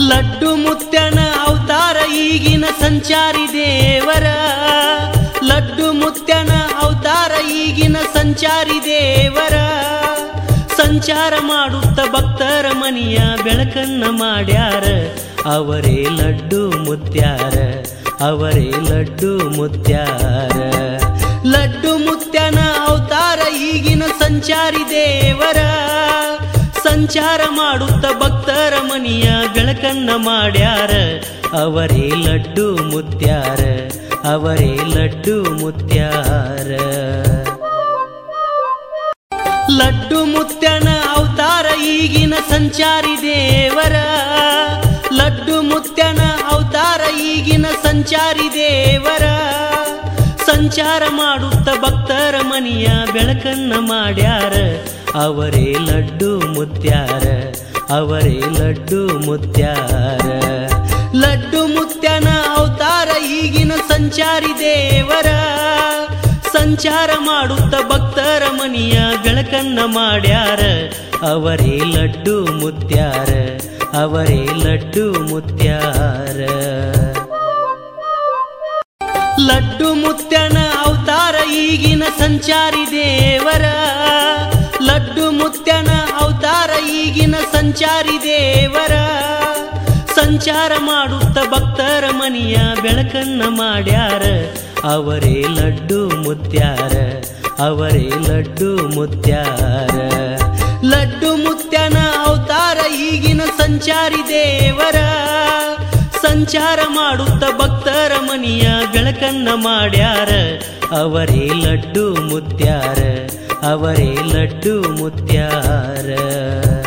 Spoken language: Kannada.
ಲಡ್ಡು ಮುತ್ಯನ ಅವತಾರ ಈಗಿನ ಸಂಚಾರಿ ದೇವರ ಲಡ್ಡು ಮುತ್ಯನ ಅವತಾರ ಈಗಿನ ಸಂಚಾರಿ ದೇವರ ಸಂಚಾರ ಮಾಡುತ್ತ ಭಕ್ತರ ಮನಿಯ ಬೆಳಕನ್ನ ಮಾಡ್ಯಾರ ಅವರೇ ಲಡ್ಡು ಮುತ್ಯಾರ ಅವರೇ ಲಡ್ಡು ಮುತ್ಯಾರ ಲಡ್ಡು ಮುತ್ಯನ ಅವತಾರ ಈಗಿನ ಸಂಚಾರಿ ದೇವರ ಸಂಚಾರ ಮಾಡುತ್ತ ಭಕ್ತರ ಮನಿಯ ಬೆಳಕನ್ನ ಮಾಡ್ಯಾರ ಅವರೇ ಲಡ್ಡು ಮುತ್ಯಾರ ಅವರೇ ಲಡ್ಡು ಮುತ್ಯಾರ ಲಡ್ಡು ಮುತ್ಯನ ಅವತಾರ ಈಗಿನ ಸಂಚಾರಿ ದೇವರ ಲಡ್ಡು ಮುತ್ಯನ ಅವತಾರ ಈಗಿನ ಸಂಚಾರಿ ದೇವರ ಸಂಚಾರ ಮಾಡುತ್ತ ಭಕ್ತರ ಮನಿಯ ಬೆಳಕನ್ನ ಮಾಡ್ಯಾರ ಅವರೇ ಲಡ್ಡು ಮುತ್ಯಾರ ಅವರೇ ಲಡ್ಡು ಮುತ್ಯಾರ ಲಡ್ಡು ಮುತ್ಯನ ಅವತಾರ ಈಗಿನ ಸಂಚಾರಿ ದೇವರ ಸಂಚಾರ ಮಾಡುತ್ತ ಭಕ್ತರ ಮನಿಯ ಬೆಳಕನ್ನ ಮಾಡ್ಯಾರ ಅವರೇ ಲಡ್ಡು ಮುತ್ಯಾರ ಅವರೇ ಲಡ್ಡು ಮುತ್ಯಾರ ಲಡ್ಡು ಮುತ್ಯನ ಅವತಾರ ಈಗಿನ ಸಂಚಾರಿ ದೇವರ ಲಡ್ಡು ಮುತ್ಯನ ಅವತಾರ ಈಗಿನ ಸಂಚಾರಿ ದೇವರ ಸಂಚಾರ ಮಾಡುತ್ತ ಭಕ್ತರ ಮನಿಯ ಬೆಳಕನ್ನ ಮಾಡ್ಯಾರ ಅವರೇ ಲಡ್ಡು ಮುತ್ಯಾರ ಅವರೇ ಲಡ್ಡು ಮುತ್ಯಾರ ಲಡ್ಡು ಮುತ್ಯನ ಅವತಾರ ಈಗಿನ ಸಂಚಾರಿ ದೇವರ ಸಂಚಾರ ಮಾಡುತ್ತ ಭಕ್ತರ ಮನಿಯ ಬೆಳಕನ್ನ ಮಾಡ್ಯಾರ ಅವರೇ ಲಡ್ಡು ಮುತ್ಯಾರ ಅವರೇ ಲಡ್ಡು ಮುತ್ಯಾರ